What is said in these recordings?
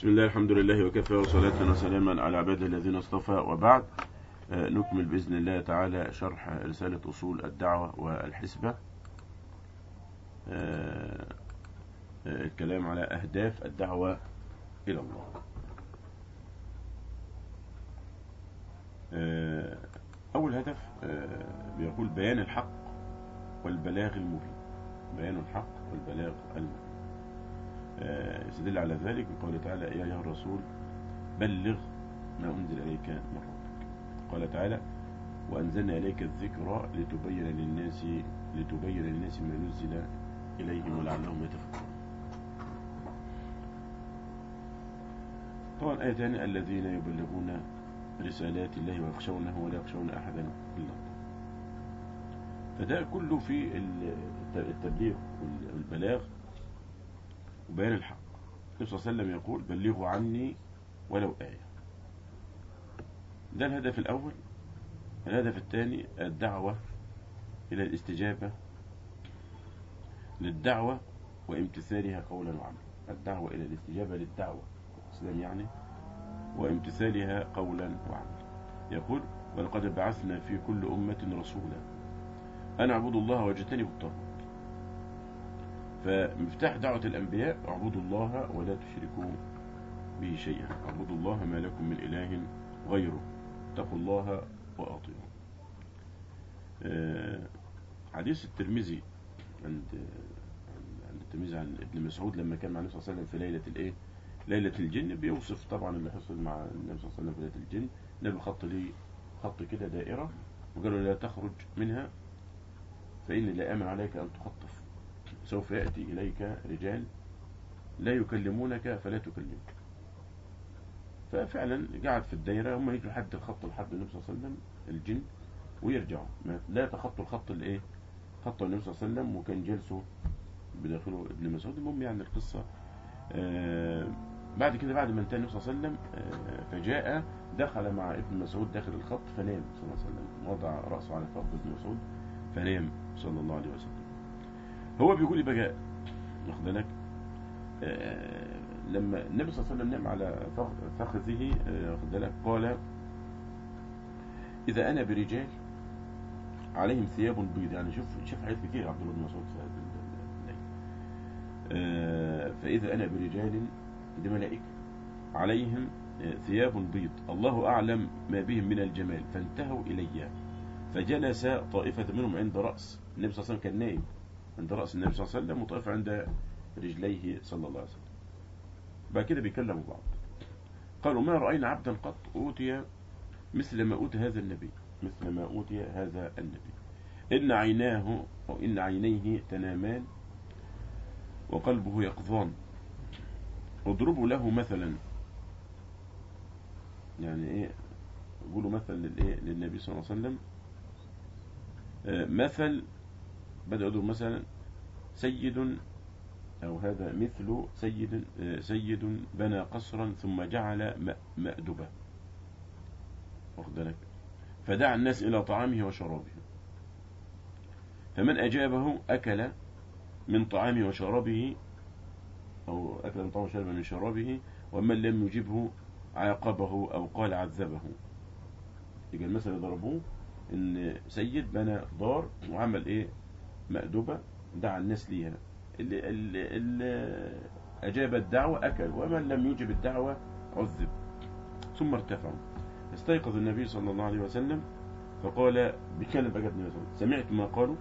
بسم الله الحمد لله وكفى وصلاة وسلاما على عباده الذين اصطفى وبعد آه، نكمل بإذن الله تعالى شرح رسالة أصول الدعوة والحسبة آه، آه، الكلام على أهداف الدعوة إلى الله آه، أول هدف آه، بيقول بيان الحق والبلاغ المبين بيان الحق والبلاغ المبين آه، يستدل على ذلك بقوله تعالى يا أيها الرسول بلغ ما أنزل إليك من ربك قال تعالى وأنزلنا إليك الذكر لتبين للناس لتبين للناس ما نزل إليهم ولعلهم يتفكرون طبعا آية ثانية الذين يبلغون رسالات الله ويخشونه ولا يخشون أحدا إلا الله فده كله في التبليغ والبلاغ وبيان الحق النبي صلى الله عليه وسلم يقول بلغوا عني ولو آية ده الهدف الأول الهدف الثاني الدعوة إلى الاستجابة للدعوة وامتثالها قولا وعملا الدعوة إلى الاستجابة للدعوة الإسلام يعني وامتثالها قولا وعملا يقول ولقد بعثنا في كل أمة رسولا أن اعبدوا الله واجتنبوا الطاغوت فمفتاح دعوة الأنبياء اعبدوا الله ولا تشركوا به شيئا اعبدوا الله ما لكم من إله غيره اتقوا الله وأطيعوا آه، حديث الترمذي عند عند الترمذي عن ابن مسعود لما كان مع النبي صلى الله عليه وسلم في ليلة الإيه؟ ليلة الجن بيوصف طبعا اللي حصل مع النبي صلى الله عليه وسلم في ليلة الجن النبي خط لي خط كده دائرة وقالوا لا تخرج منها فإني لا آمن عليك أن تخطف سوف يأتي إليك رجال لا يكلمونك فلا تكلمك ففعلا قعد في الدائرة هم يجوا لحد الخط لحد النبي صلى الله عليه وسلم الجن ويرجعوا ما- لا يتخطوا الخط الايه خط النبي صلى الله عليه وسلم وكان جلسه بداخله ابن مسعود المهم يعني القصة آه بعد كده بعد ما انتهى النبي صلى الله عليه وسلم آه فجاء دخل مع ابن مسعود داخل الخط فنام صلى الله عليه وسلم وضع رأسه على فخذ ابن مسعود فنام صلى الله عليه وسلم هو بيقول لي بقى واخد بالك آه، لما النبي صلى الله عليه وسلم نام على فخ- فخذه آه، واخد بالك قال إذا أنا برجال عليهم ثياب بيض يعني شوف شوف حاجات كتير عبد الله بن مسعود في هذا الليل آه، فإذا أنا برجال دي ملائكة عليهم آه، ثياب بيض الله أعلم ما بهم من الجمال فانتهوا إلي فجلس طائفة منهم عند رأس النبي صلى الله عليه وسلم كان نايم عند رأس النبي صلى الله عليه وسلم وطائفة عند رجليه صلى الله عليه وسلم بعد كده بيكلموا بعض قالوا ما رأينا عبدا قط أوتي مثل ما أوتي هذا النبي مثل ما أوتي هذا النبي إن عيناه أو إن عينيه تنامان وقلبه يقظان اضربوا له مثلا يعني ايه يقولوا مثل للايه للنبي صلى الله عليه وسلم آه، مثل بدأ يضرب مثلا سيد أو هذا مثل سيد آه، سيد بنى قصرا ثم جعل م- مأدبة واخد بالك فدعا الناس إلى طعامه وشرابه فمن أجابه أكل من طعامه وشرابه أو أكل من طعامه وشرب من شرابه ومن لم يجبه عاقبه أو قال عذبه يبقى المثل اللي ضربوه إن سيد بنى دار وعمل إيه مأدبة دعا الناس ليها اللي, اللي, اللي أجاب الدعوة أكل ومن لم يجب الدعوة عذب ثم ارتفعوا استيقظ النبي صلى الله عليه وسلم فقال بكلم بقى ابن مسعود سمعت ما قالوا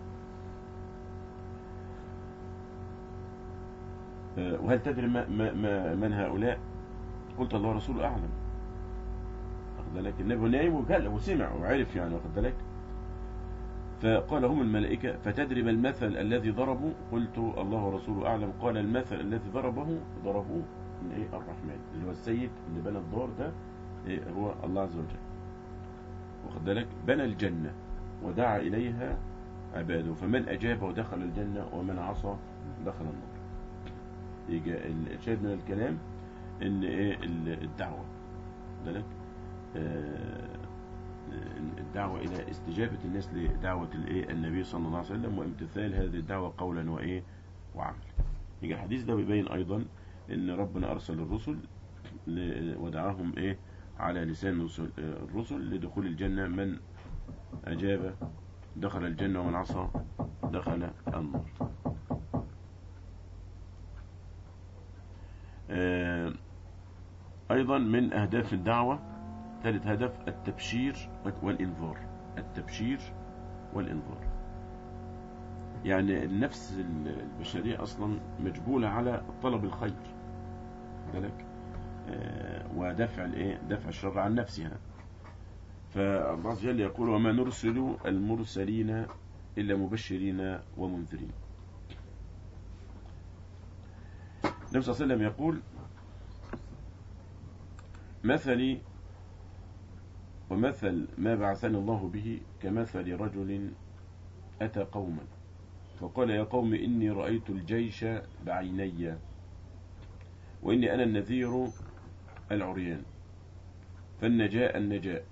آه، وهل تدري ما ما ما من هؤلاء قلت الله ورسوله أعلم واخد بالك النبي نايم وقال وسمع وعرف يعني واخد بالك فقال هم الملائكة فتدري ما المثل الذي ضربوا قلت الله ورسوله أعلم قال المثل الذي ضربه ضربوه من إيه الرحمن اللي هو السيد اللي بنى الدار ده إيه هو الله عز وجل واخد بالك بنى الجنة ودعا إليها عباده فمن أجاب ودخل الجنة ومن عصى دخل النار يجي الشاهد من الكلام ان ايه ال- الدعوة واخد بالك آه، الدعوة إلى استجابة الناس لدعوة الإيه النبي صلى الله عليه وسلم وامتثال هذه الدعوة قولا وإيه وعمل يجي الحديث ده بيبين أيضا إن ربنا أرسل الرسل ل- ودعاهم إيه على لسان الرسل, الرسل لدخول الجنة من أجاب دخل الجنة ومن عصى دخل النار آه، أيضا من أهداف الدعوة ثالث هدف التبشير والإنذار التبشير والإنذار يعني النفس البشرية أصلا مجبولة على طلب الخير ذلك ودفع الايه دفع الشر عن نفسها فالله عز وجل يقول وما نرسل المرسلين إلا مبشرين ومنذرين النبي صلى الله عليه وسلم يقول مثلي ومثل ما بعثني الله به كمثل رجل أتى قوما فقال يا قوم إني رأيت الجيش بعيني وإني أنا النذير العريان فالنجاء النجاء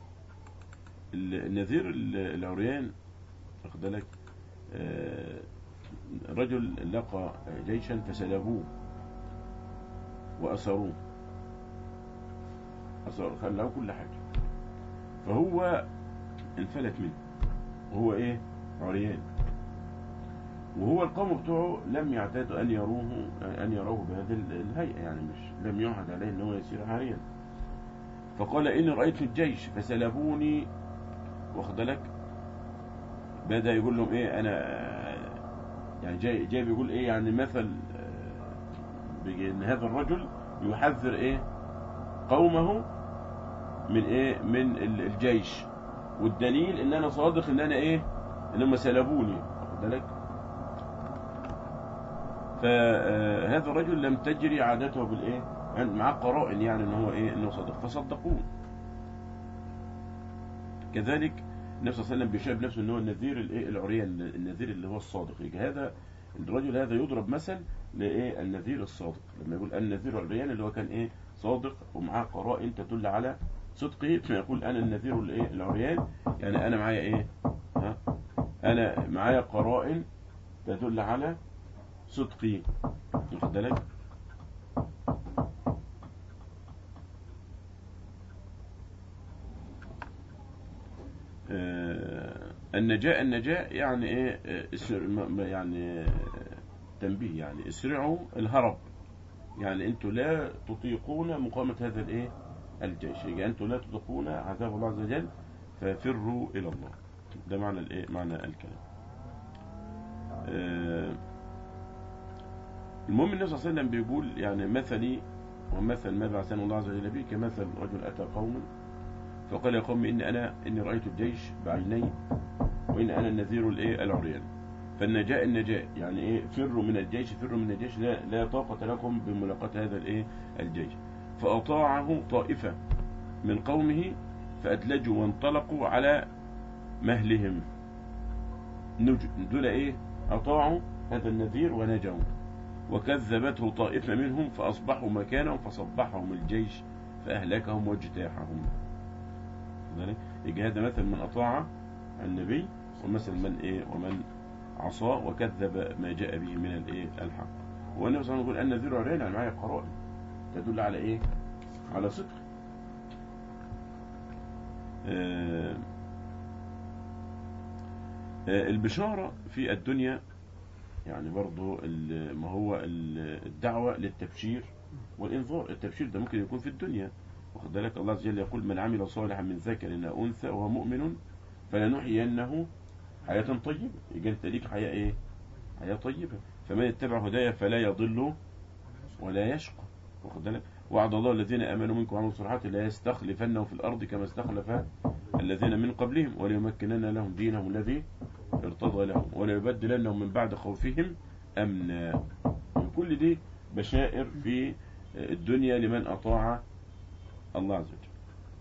النذير العريان واخد بالك آه، رجل لقى جيشا فسلبوه وأسروه أسروه خلاه كل حاجة فهو انفلت منه وهو ايه عريان وهو القوم بتوعه لم يعتادوا أن يروه أن يروه بهذه الهيئة يعني مش لم يعهد عليه أن هو يسير عاريا فقال إني رأيت الجيش فسلبوني واخد بالك بدأ يقول لهم إيه أنا يعني جاي جاي بيقول إيه يعني مثل إن هذا الرجل يحذر إيه قومه من إيه من الجيش والدليل إن أنا صادق إن أنا إيه إن هم سلبوني واخد بالك فهذا الرجل لم تجري عادته بالايه مع قرائن يعني ان هو ايه انه صدق فصدقوه كذلك النبي صلى الله عليه وسلم بيشاهد نفسه ان هو النذير الايه العريان النذير اللي هو الصادق يجي هذا الرجل هذا يضرب مثل لايه النذير الصادق لما يقول النذير العريان اللي هو كان ايه صادق ومعاه قرائن تدل على صدقه فيقول انا النذير الايه العريان يعني انا معايا ايه ها انا معايا قرائن تدل على صدقي واخد بالك آه النجاء النجاء يعني ايه يعني تنبيه يعني اسرعوا الهرب يعني انتوا لا تطيقون مقاومة هذا الايه الجيش يعني انتوا لا تطيقون عذاب الله عز وجل ففروا الى الله ده معنى الايه معنى الكلام آه المهم النبي صلى الله عليه وسلم بيقول يعني مثلي ومثل ما بعثني الله عز وجل به كمثل رجل أتى قوم فقال يا قوم إن أنا إني رأيت الجيش بعيني وإن أنا النذير الإيه العريان فالنجاء النجاء يعني إيه فروا من الجيش فروا من الجيش لا, لا طاقة لكم بملاقاة هذا الإيه الجيش فأطاعه طائفة من قومه فأدلجوا وانطلقوا على مهلهم دول إيه أطاعوا هذا النذير ونجوا وكذبته طائفة منهم فأصبحوا مكانهم فصبحهم الجيش فأهلكهم واجتاحهم يجي هذا مثل من أطاع النبي ومثل من إيه ومن عصى وكذب ما جاء به من الإيه الحق والنبي صلى الله عليه وسلم يقول أن ذي عرين أنا معايا قرائن تدل على إيه على صدق آه آه البشارة في الدنيا يعني برضو ما هو الدعوة للتبشير والإنذار التبشير ده ممكن يكون في الدنيا واخد بالك الله عز وجل يقول من عمل صالحا من ذكر أو أنثى وهو مؤمن فلنحيينه حياة طيبة يجي انت ليك حياة ايه حياة طيبة فمن يتبع هدايا فلا يضل ولا يشقى واخد بالك وعد الله الذين امنوا منكم وعملوا الصالحات لا يستخلفنهم في الارض كما استخلف الذين من قبلهم وليمكنن لهم دينهم الذي ارتضى لهم وليبدلنهم من بعد خوفهم امنا كل دي بشائر في الدنيا لمن اطاع الله عز وجل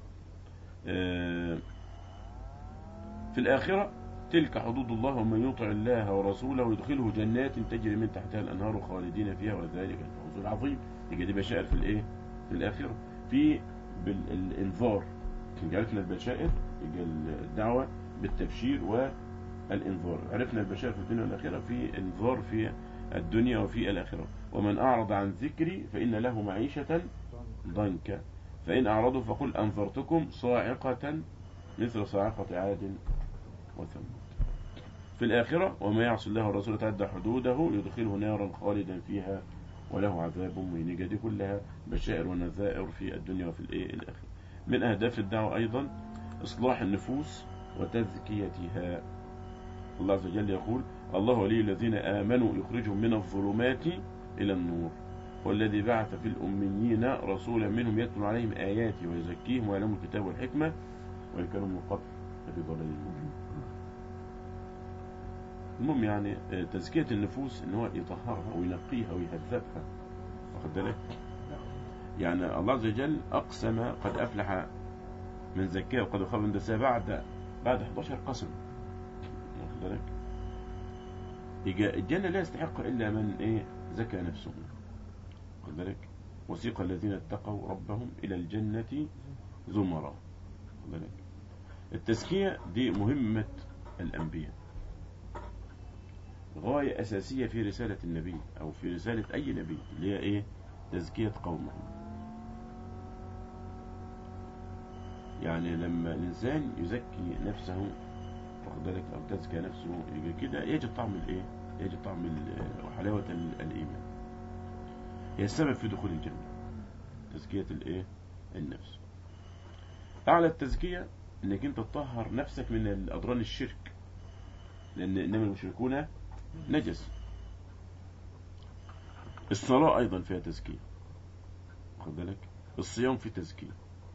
في الآخرة تلك حدود الله ومن يطع الله ورسوله يدخله جنات تجري من تحتها الأنهار خالدين فيها وذلك الفوز العظيم يجي دي بشائر في الإيه في الآخرة في بالإنذار عرفنا البشائر يجي الدعوة بالتبشير والإنذار عرفنا البشائر في الدنيا والآخرة في إنذار في الدنيا وفي الآخرة ومن أعرض عن ذكري فإن له معيشة ضنكا فإن أعرضوا فقل أنذرتكم صاعقة مثل صاعقة عاد وثمود في الآخرة وما يعصي الله والرسول تعدى حدوده يدخله نارا خالدا فيها وله عذاب مهين دي كلها بشائر ونذائر في الدنيا وفي الايه الآخرة من أهداف الدعوة أيضا إصلاح النفوس وتزكيتها الله عز وجل يقول الله ولي الذين آمنوا يخرجهم من الظلمات إلى النور والذي بعث في الأميين رسولا منهم يتلو عليهم آياته ويزكيهم ويعلمهم الكتاب والحكمة وإن كانوا من قبل ففي ضلال مبين المهم يعني آه، تزكية النفوس ان هو يطهرها وينقيها ويهذبها واخد بالك يعني الله عز وجل اقسم قد افلح من زكاه وقد خاب من دساه بعد بعد 11 قسم واخد بالك يجا- الجنة لا يستحق إلا من إيه زكى نفسه واخد بالك وسيق الذين اتقوا ربهم إلى الجنة زمرا واخد بالك التزكية دي مهمة الأنبياء غاية أساسية في رسالة النبي أو في رسالة أي نبي اللي هي إيه تزكية قومه يعني لما الإنسان يزكي نفسه واخد بالك أو تزكى نفسه يبقى كده يجد طعم الإيه يجد طعم ال- وحلاوة ال- الإيمان هي السبب في دخول الجنة تزكية الإيه النفس أعلى التزكية إنك أنت تطهر نفسك من الأضران الشرك لأن إنما المشركون نجس الصلاة أيضا فيها تزكية واخد بالك الصيام فيه تزكية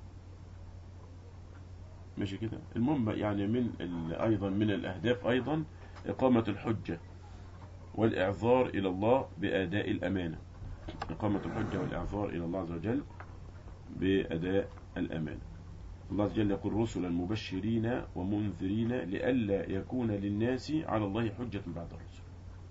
ماشي كده المهم يعني من ال- أيضا من الأهداف أيضا إقامة الحجة والإعذار إلى الله بأداء الأمانة إقامة الحجة والإعذار إلى الله عز وجل بأداء الأمانة الله عز وجل يقول رسلا مبشرين ومنذرين لئلا يكون للناس على الله حجة بعد الرسل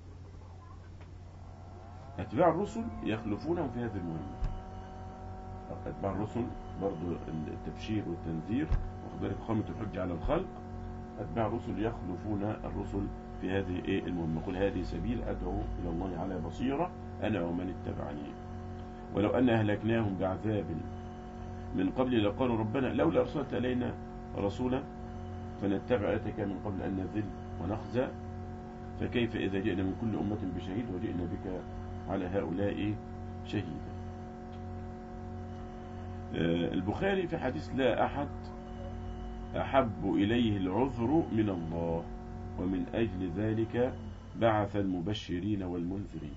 أتباع الرسل يخلفونهم في هذه المهمة أتباع الرسل برضو التبشير والتنذير واخد بالك إقامة الحجة على الخلق أتباع الرسل يخلفون الرسل في هذه إيه المهمة قل هذه سبيل أدعو إلى الله على بصيرة أنا ومن اتبعني ولو أن أهلكناهم بعذاب من قبل لقالوا ربنا لولا أرسلت إلينا رسولا فنتبع آياتك من قبل أن نذل ونخزى فكيف إذا جئنا من كل أمة بشهيد وجئنا بك على هؤلاء شهيدا آه، البخاري في حديث لا أحد أحب إليه العذر من الله ومن أجل ذلك بعث المبشرين والمنذرين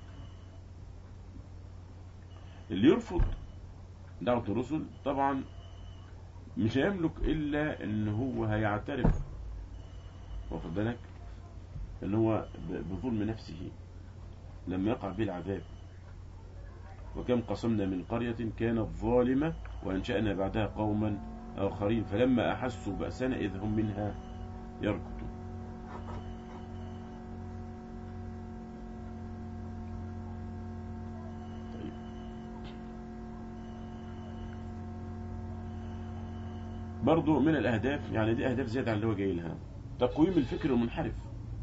اللي يرفض دعوة الرسل طبعا مش هيملك إلا إن هو هيعترف واخد بالك إن هو ب- بظلم نفسه لما يقع به العذاب وكم قسمنا من قرية كانت ظالمة وأنشأنا بعدها قوما آخرين فلما أحسوا بأسنا إذ هم منها يركضون طيب. برضو من الأهداف يعني دي أهداف زيادة عن اللي هو جاي لها تقويم الفكر المنحرف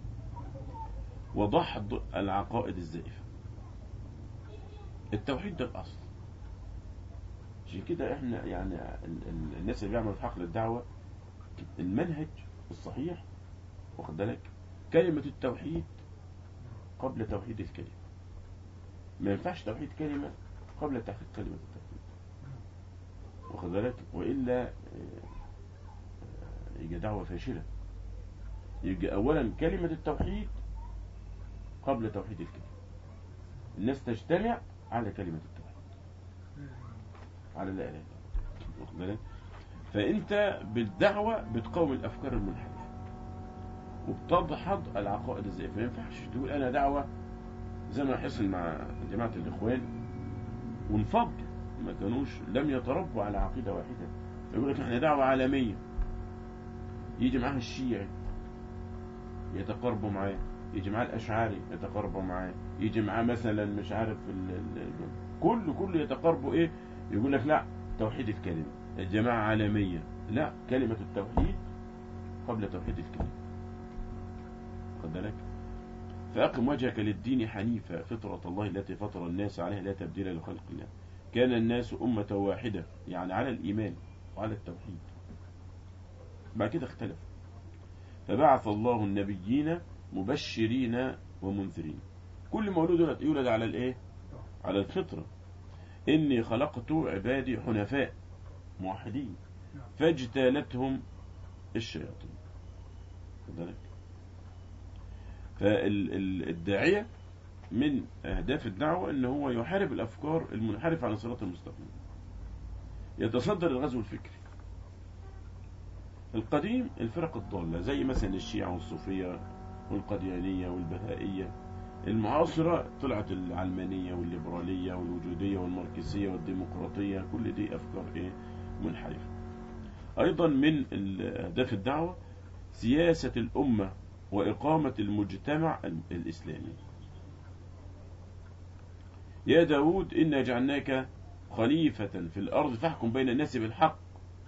وضحض العقائد الزائفة التوحيد ده الأصل عشان كده احنا يعني ال- ال- الناس اللي بيعملوا في حقل الدعوة المنهج الصحيح واخد بالك كلمة التوحيد قبل توحيد الكلمة ما ينفعش توحيد كلمة قبل تحقيق كلمة التوحيد واخد بالك وإلا آه، آه، يجي دعوة فاشلة يجي أولا كلمة التوحيد قبل توحيد الكلمة الناس تجتمع على كلمة التوحيد على لا إله إلا الله واخد بالك فأنت بالدعوة بتقاوم الأفكار المنحرفة وبتدحض العقائد الزائفة ما ينفعش تقول أنا دعوة زي ما حصل مع جماعة الإخوان وانفضوا ما كانوش لم يتربوا على عقيدة واحدة فيقول لك احنا دعوة عالمية يجي معاها الشيعي يتقربوا معاه يجي معاه الأشعاري يتقربوا معاه يجي معاه مثلا مش عارف ال... ال... كله كله يتقربوا ايه يقول لك لا توحيد الكلمة الجماعة عالمية لا كلمة التوحيد قبل توحيد الكلمة خد بالك فأقم وجهك للدين حنيفا فطرة الله التي فطر الناس عليها لا تبديل لخلق الله كان الناس أمة واحدة يعني على الإيمان وعلى التوحيد بعد كده اختلف فبعث الله النبيين مبشرين ومنذرين كل مولود يولد- يولد على الايه على الفطرة إني خلقت عبادي حنفاء موحدين فاجتالتهم الشياطين خد بالك فالداعية من أهداف الدعوة إن هو يحارب الأفكار المنحرفة عن الصراط المستقيم يتصدر الغزو الفكري القديم الفرق الضالة زي مثلا الشيعة والصوفية والقديانية والبهائية المعاصرة طلعت العلمانية والليبرالية والوجودية والماركسية والديمقراطية كل دي أفكار إيه منحرفة أيضا من أهداف الدعوة سياسة الأمة وإقامة المجتمع الإسلامي يا داود إنا جعلناك خليفة في الأرض فاحكم بين الناس بالحق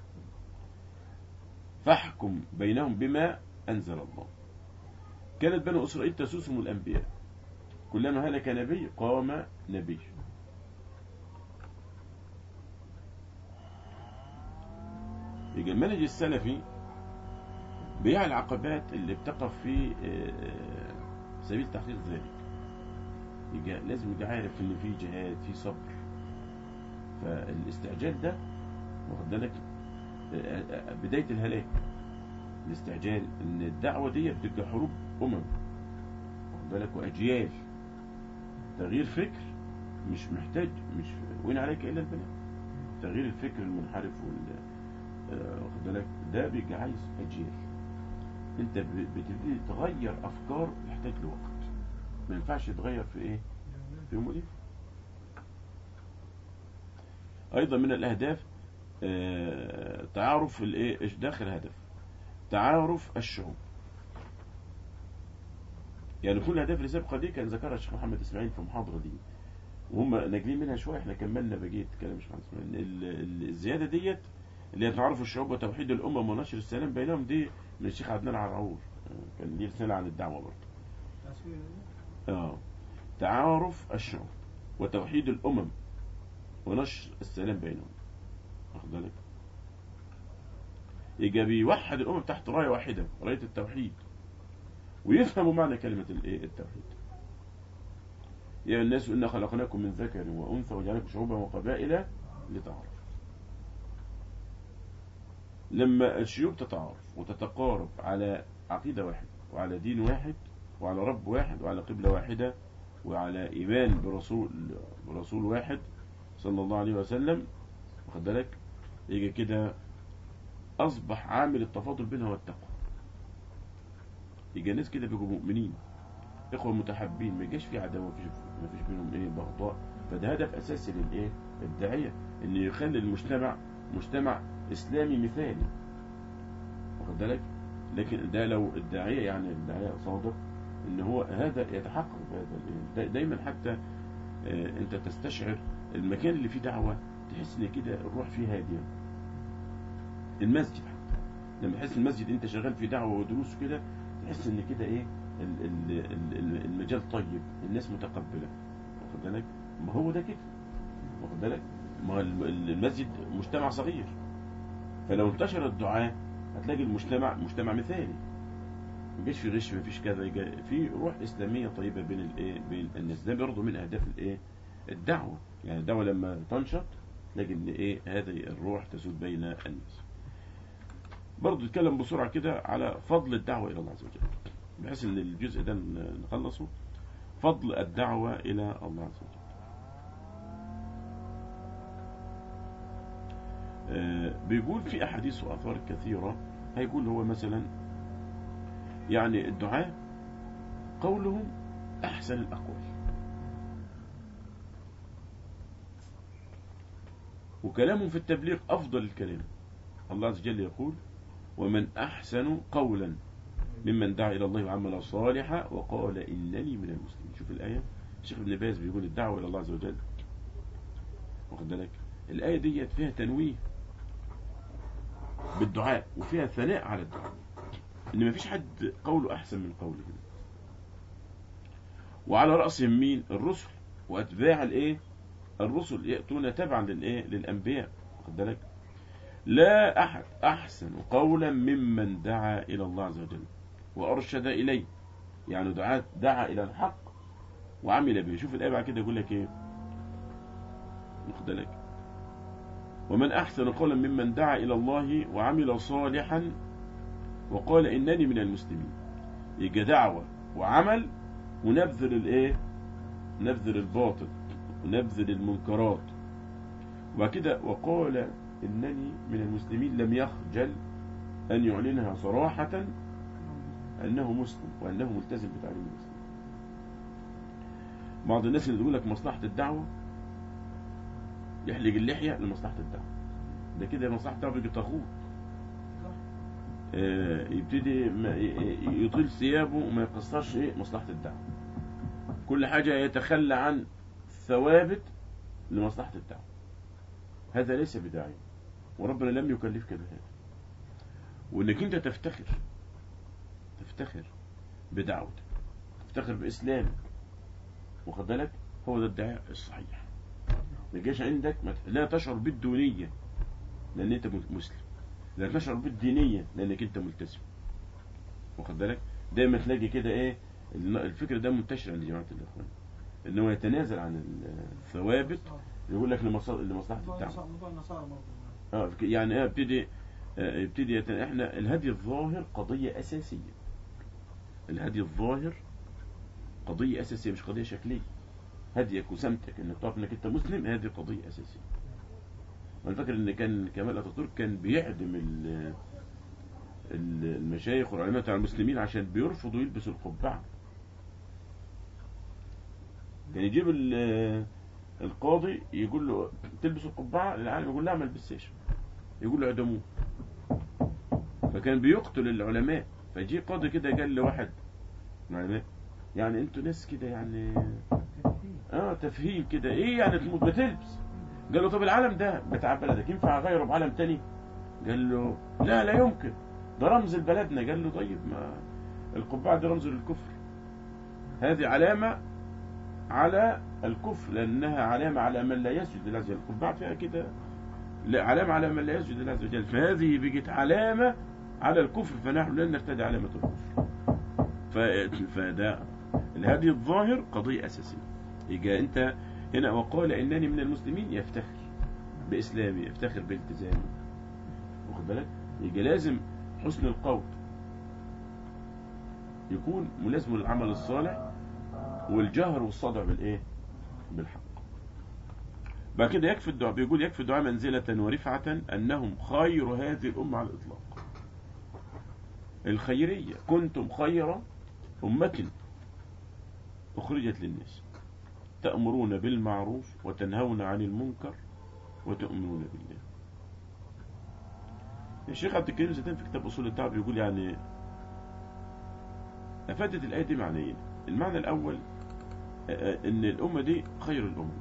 فاحكم بينهم بما أنزل الله كانت بنو إسرائيل تسوسهم الأنبياء كلما هلك نبي قام نبي يجي المنهج السلفي بيع العقبات اللي بتقف في سبيل تحقيق ذلك يجي لازم يبقى عارف ان في جهاد في صبر فالاستعجال ده واخد بالك بداية الهلاك الاستعجال ان الدعوة دي بتبقى حروب امم واخد بالك واجيال تغيير فكر مش محتاج مش وين عليك الا البناء تغيير الفكر المنحرف وال واخد بالك ده بيبقى عايز اجيال انت بتبتدي تغير افكار يحتاج لوقت ما ينفعش تغير في ايه في يوم وليله ايضا من الاهداف آه تعارف الايه ايش داخل هدف تعارف الشعوب يعني كل الاهداف اللي سابقه دي كان ذكرها الشيخ محمد اسماعيل في محاضره دي وهم ناجلين منها شويه احنا كملنا بقيه كلام الشيخ محمد اسماعيل الزياده ديت اللي هي تعارف الشعوب وتوحيد الامم ونشر السلام بينهم دي من الشيخ عدنان عرعور كان ليه رساله عن الدعوه برضه اه تعارف الشعوب وتوحيد الامم ونشر السلام بينهم واخد بالك يجي بيوحد الامم تحت رايه واحده رايه التوحيد ويفهموا معنى كلمه الايه التوحيد يا الناس انا خلقناكم من ذكر وانثى وجعلناكم شعوبا وقبائل لتعارفوا لما الشيوب تتعارف وتتقارب على عقيدة واحدة وعلى دين واحد وعلى رب واحد وعلى قبلة واحدة وعلى إيمان برسول برسول واحد صلى الله عليه وسلم واخد بالك يجي كده أصبح عامل التفاضل بينها والتقوى يجي الناس كده بيبقوا مؤمنين إخوة متحابين ما يجيش في عداوة ما فيش بينهم إيه بغضاء فده هدف أساسي للإيه الداعية إن يخلي المجتمع مجتمع إسلامي مثالي واخد بالك لكن ده لو الداعية يعني الداعية صادق ان هو هذا يتحقق بهذا دايما حتى انت تستشعر المكان اللي فيه دعوة تحس ان كده الروح فيه هادية المسجد حتى لما تحس المسجد انت شغال في دعوة ودروس كده تحس ان كده ايه المجال طيب الناس متقبلة واخد بالك ما هو ده كده واخد بالك ما المسجد مجتمع صغير فلو انتشر الدعاء هتلاقي المجتمع مجتمع مثالي ما يجيش في غش ما فيش كذا في روح اسلاميه طيبه بين الايه بين الناس ده برضه من اهداف الايه الدعوه يعني الدعوه لما تنشط تلاقي ان ايه هذه الروح تسود بين الناس برضه نتكلم بسرعه كده على فضل الدعوه الى الله عز وجل بحيث ان الجزء ده نخلصه فضل الدعوه الى الله عز وجل بيقول في أحاديث وأثار كثيرة هيقول هو مثلا يعني الدعاء قولهم أحسن الأقوال وكلامهم في التبليغ أفضل الكلام الله عز وجل يقول ومن أحسن قولا ممن دعا إلى الله وعمل صالحا وقال إنني من المسلمين شوف الآية الشيخ ابن باز بيقول الدعوة إلى الله عز وجل واخد بالك الآية دي فيها تنويه بالدعاء وفيها ثناء على الدعاء ان مفيش حد قوله احسن من قوله كده وعلى رأسهم مين الرسل واتباع الايه الرسل يأتون تبعا للإيه للأنبياء واخد بالك لا أحد أحسن قولا ممن دعا إلى الله عز وجل وأرشد إليه يعني دعاء دعا إلى الحق وعمل به شوف الآية بعد كده يقول لك إيه واخد بالك ومن أحسن قولا ممن دعا إلى الله وعمل صالحا وقال إنني من المسلمين يبقى دعوة وعمل ونبذل الإيه نبذل الباطل ونبذل المنكرات وبعد كده وقال إنني من المسلمين لم يخجل أن يعلنها صراحة أنه مسلم وأنه ملتزم بتعليم الإسلام بعض الناس اللي يقول لك مصلحة الدعوة يحلق اللحية لمصلحة الدعوة ده كده مصلحة الدعوة بيجي طاغوت آه، يبتدي ما- ي- ي- يطيل ثيابه وما يقصرش ايه مصلحة الدعوة كل حاجة يتخلى عن ثوابت لمصلحة الدعوة هذا ليس بداعي وربنا لم يكلفك بهذا وانك انت تفتخر تفتخر بدعوتك تفتخر باسلامك واخد بالك هو ده الدعاء الصحيح ما يجيش عندك ما ت- لا تشعر بالدونية لان انت مسلم لا تشعر بالدينية لانك انت ملتزم واخد بالك دايما تلاقي كده ايه الن- الفكر ده منتشر عند جماعة الاخوان ان هو يتنازل عن الثوابت يقول لك لمص- لمصلحة الدعوة موضوع النصارى برضه اه يعني ايه يبتدي آه، يبتدي يت... احنا الهدي الظاهر قضية أساسية الهدي الظاهر قضية أساسية مش قضية شكلية هديك وسمتك انك تعرف انك انت مسلم هذه قضية أساسية انا فاكر ان كان كمال اتاتورك كان بيعدم ال- ال- المشايخ والعلماء بتاع المسلمين عشان بيرفضوا يلبسوا القبعة كان يجيب ال- القاضي يقول له تلبس القبعة العالم يقول لا ما البسش يقول له اعدموه فكان بيقتل العلماء فجي قاضي كده قال لواحد من العلماء يعني انتوا ناس كده يعني اه تفهيم كده ايه يعني تموت بتلبس قال له طب العلم ده بتاع بلدك ينفع اغيره بعلم تاني قال له لا لا يمكن ده رمز لبلدنا قال له طيب ما القبعة دي رمز للكفر هذه علامة على الكفر لأنها علامة على من لا يسجد لله عز وجل القبعة فيها كده لا علامة على من لا يسجد لله عز وجل فهذه بقت علامة على الكفر فنحن لن نرتدي علامة الكفر ف- فده الهدي الظاهر قضية أساسية يجي أنت هنا وقال إنني من المسلمين يفتخر بإسلامي يفتخر بالتزامي واخد بالك يجي لازم حسن القول يكون ملازم للعمل الصالح والجهر والصدع بالايه بالحق بعد كده يكفي الدعاء بيقول يكفي الدعاء منزلة ورفعة أنهم خير هذه الأمة على الإطلاق الخيرية كنتم خير أمة أخرجت للناس تأمرون بالمعروف وتنهون عن المنكر وتؤمنون بالله الشيخ عبد الكريم زيدان في كتاب أصول الدعوة بيقول يعني أفادت الآية دي معنيين المعنى الأول آه، إن الأمة دي خير الأمة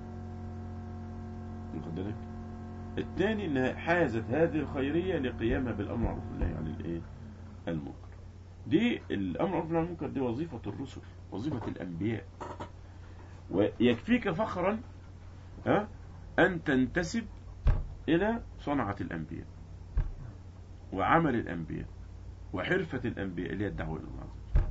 واخد بالك الثاني إنها حازت هذه الخيرية لقيامها بالأمر معروف والنهي عن الإيه المنكر دي الأمر معروف والنهي عن المنكر دي وظيفة الرسل وظيفة الأنبياء ويكفيك فخرا ها أن تنتسب إلى صنعة الأنبياء وعمل الأنبياء وحرفة الأنبياء اللي هي الدعوة إلى الله عز وجل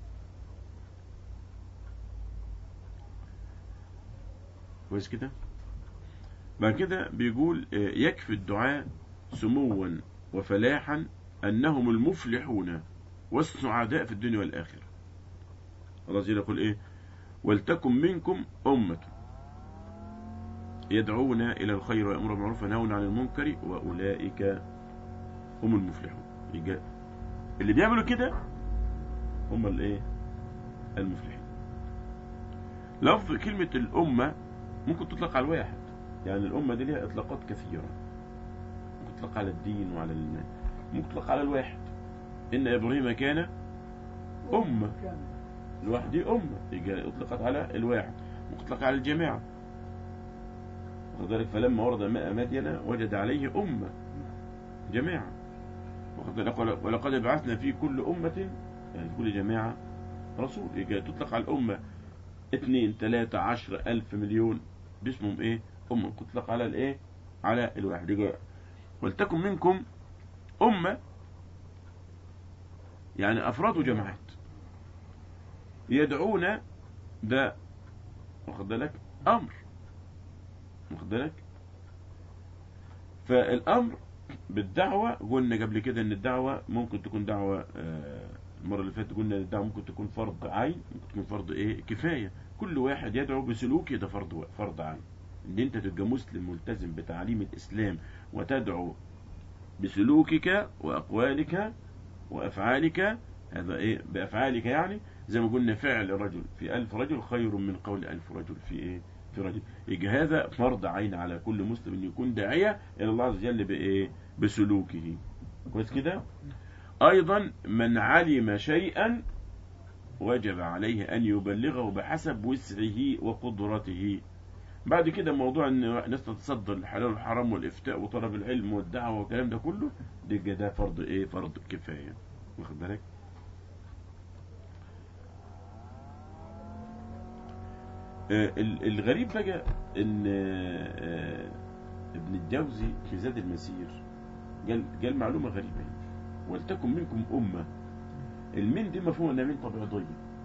كويس كده بعد كده بيقول آه، يكفي الدعاء سموا وفلاحا أنهم المفلحون والسعداء في الدنيا والآخرة الله عز وجل يقول إيه ولتكن منكم أمة يدعون إلى الخير ويأمرون بالمعروف وينهون عن المنكر وأولئك هم المفلحون يجا- اللي بيعملوا كده هم الايه المفلحين لفظ كلمة الأمة ممكن تطلق على الواحد يعني الأمة دي ليها إطلاقات كثيرة ممكن تطلق على الدين وعلى ال... ممكن تطلق على الواحد إن إبراهيم كان أمة كان الواحد دي أمة يجي أطلقت على الواحد ممكن تطلق على الجماعة وذلك فلما ورد ماء مدين وجد عليه أمة جماعة واخد بالك؟ ول- ولقد بعثنا في كل أمة يعني كل جماعة رسول يجي تطلق على الأمة اثنين ثلاثة عشر ألف مليون باسمهم ايه أمة تطلق على الايه على الواحد يجي ولتكن منكم أمة يعني أفراد وجماعات يدعون ده واخد بالك أمر واخد بالك فالأمر بالدعوة قلنا قبل كده ان الدعوة ممكن تكون دعوة آه، المرة اللي فاتت قلنا الدعوة ممكن تكون فرض عين ممكن تكون فرض ايه كفاية كل واحد يدعو بسلوكه ده فرض فرض عين ان انت تبقى مسلم ملتزم بتعليم الاسلام وتدعو بسلوكك واقوالك وافعالك هذا ايه بافعالك يعني زي ما قلنا فعل رجل في ألف رجل خير من قول ألف رجل في ايه في رجل يجي هذا فرض عين على كل مسلم ان يكون داعية الى الله عز وجل بايه بسلوكه كويس كده ايضا من علم شيئا وجب عليه ان يبلغه بحسب وسعه وقدرته بعد كده موضوع ان الناس تتصدى الحلال والحرام والافتاء وطلب العلم والدعوه والكلام ده كله ده ده فرض ايه فرض كفايه واخد بالك آه، ال- الغريب بقى ان آه، ابن الجوزي في زاد المسير قال قال معلومه غريبه يعني. ولتكن منكم امه المن دي مفهوم انها من تبعيضيه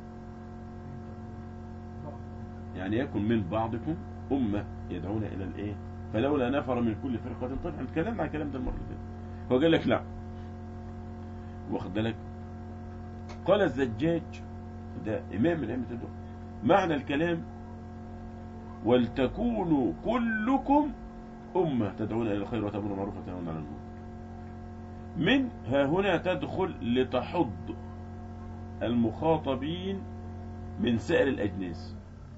يعني يكن من بعضكم امه يدعون الى الايه فلولا نفر من كل فرقه طبعا اتكلمنا عن الكلام ده المره اللي فاتت هو قال لك لا واخد بالك قال الزجاج ده امام من ائمه الدعوه معنى الكلام ولتكونوا كلكم أمة تدعون إلى الخير وتأمرون بالمعروف وتنهون عن المنكر من ها هنا تدخل لتحض المخاطبين من سائر الأجناس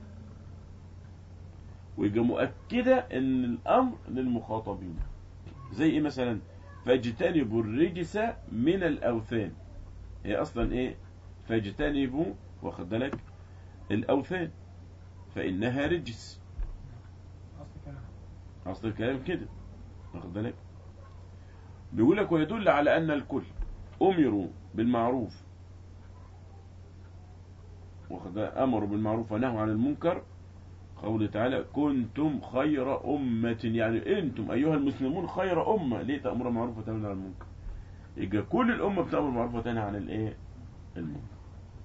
ويبقى مؤكدة أن الأمر للمخاطبين زي إيه مثلا فاجتنبوا الرجس من الأوثان هي أصلا إيه فاجتنبوا واخد بالك الأوثان فإنها رجس اصل كلام أصل الكلام كده واخد بالك بيقول لك ويدل على أن الكل أمروا بالمعروف واخد بالك؟ أمروا بالمعروف ونهوا عن المنكر قوله تعالى كنتم خير أمة يعني أنتم أيها المسلمون خير أمة ليه تأمروا بالمعروف وتنهوا عن المنكر يبقى كل الأمة بتأمر بالمعروف وتنهى عن الإيه المنكر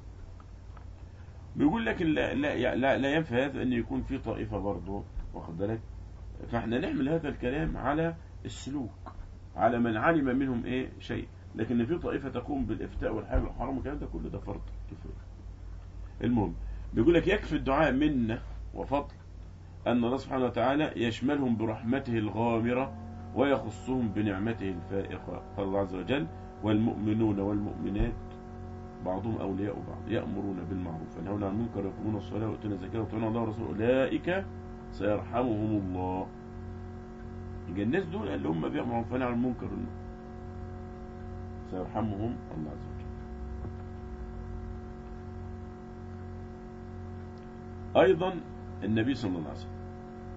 بيقول لك لا لا لا, لا ينفع هذا ان يكون في طائفه برضه واخد بالك فاحنا نحمل هذا الكلام على السلوك على من علم منهم ايه شيء لكن في طائفه تقوم بالافتاء والحلال والحرام والكلام ده كله ده فرض كفايه المهم بيقول لك يكفي الدعاء منا وفضل ان الله سبحانه وتعالى يشملهم برحمته الغامره ويخصهم بنعمته الفائقه قال الله عز وجل والمؤمنون والمؤمنات بعضهم أولياء بعض يأمرون بالمعروف وينهون عن المنكر ويقيمون الصلاة ويؤتون الزكاة ويطيعون الله ورسوله أولئك سيرحمهم الله يبقى الناس دول اللي هم بيأمرون فنهوا عن المنكر سيرحمهم الله عز وجل أيضا النبي صلى الله عليه وسلم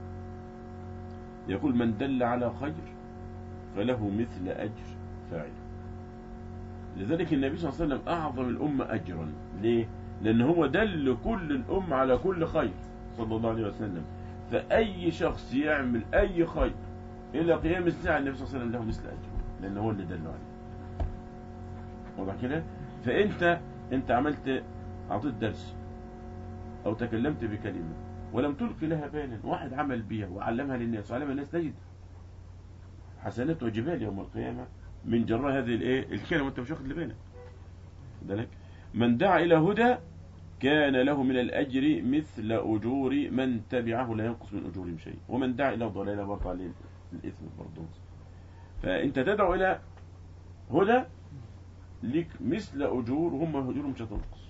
يقول من دل على خير فله مثل أجر فاعله لذلك النبي صلى الله عليه وسلم أعظم الأمة أجرا ليه؟ لأن هو دل كل الأمة على كل خير صلى الله عليه وسلم فأي شخص يعمل أي خير إلى قيام الساعة النبي صلى الله عليه وسلم له مثل أجره لأن هو اللي دله عليه واضح كده؟ فأنت أنت عملت أعطيت درس أو تكلمت بكلمة ولم تلقي لها بالا واحد عمل بيها وعلمها للناس وعلمها الناس تجد حسنات وجبال يوم القيامة من جراء هذه الايه الكلمه وانت مش واخد بالك ذلك من دعا الى هدى كان له من الاجر مثل اجور من تبعه لا ينقص من اجورهم شيء ومن دعا الى ضلاله برضه عليه الاثم برضه فانت تدعو الى هدى لك مثل اجور هم اجورهم مش هتنقص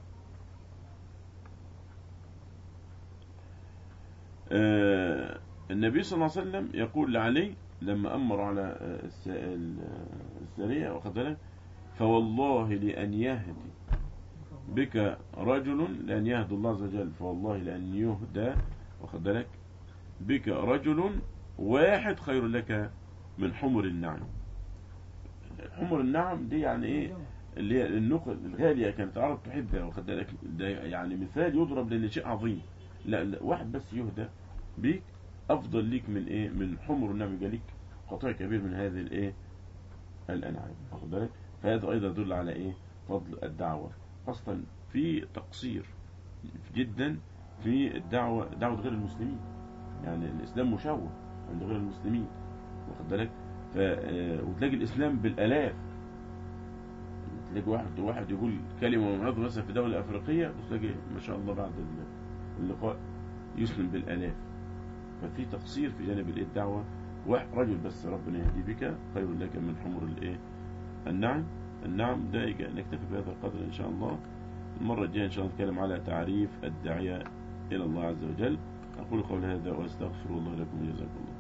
آه النبي صلى الله عليه وسلم يقول لعلي لما أمر على الس- ال- السرية واخد بالك فوالله لأن يهدي بك رجل لأن يهدي الله عز وجل فوالله لأن يهدى واخد بالك بك رجل واحد خير لك من حمر النعم حمر النعم دي يعني ايه اللي هي النقل الغالية كانت العرب تحبها واخد بالك ده يعني مثال يضرب لأن شيء عظيم لا, لا واحد بس يهدى بيك افضل ليك من ايه من حمر النعم يبقى ليك قطيع كبير من هذه الايه الانعام واخد بالك فهذا ايضا يدل على ايه فضل الدعوه خاصه في تقصير جدا في الدعوه دعوه غير المسلمين يعني الاسلام مشوه عند غير المسلمين واخد بالك ف آه، وتلاقي الاسلام بالالاف تلاقي واحد واحد يقول كلمه ومعظم مثلا في دوله افريقيه وتلاقي ما شاء الله بعد اللقاء يسلم بالالاف ففي تقصير في جانب الايه الدعوه واحد رجل بس ربنا يهدي بك خير لك من حمر الايه النعم النعم ده يجي- نكتفي بهذا القدر ان شاء الله المره الجايه ان شاء الله نتكلم على تعريف الداعيه الى الله عز وجل اقول قول هذا واستغفر الله لكم وجزاكم الله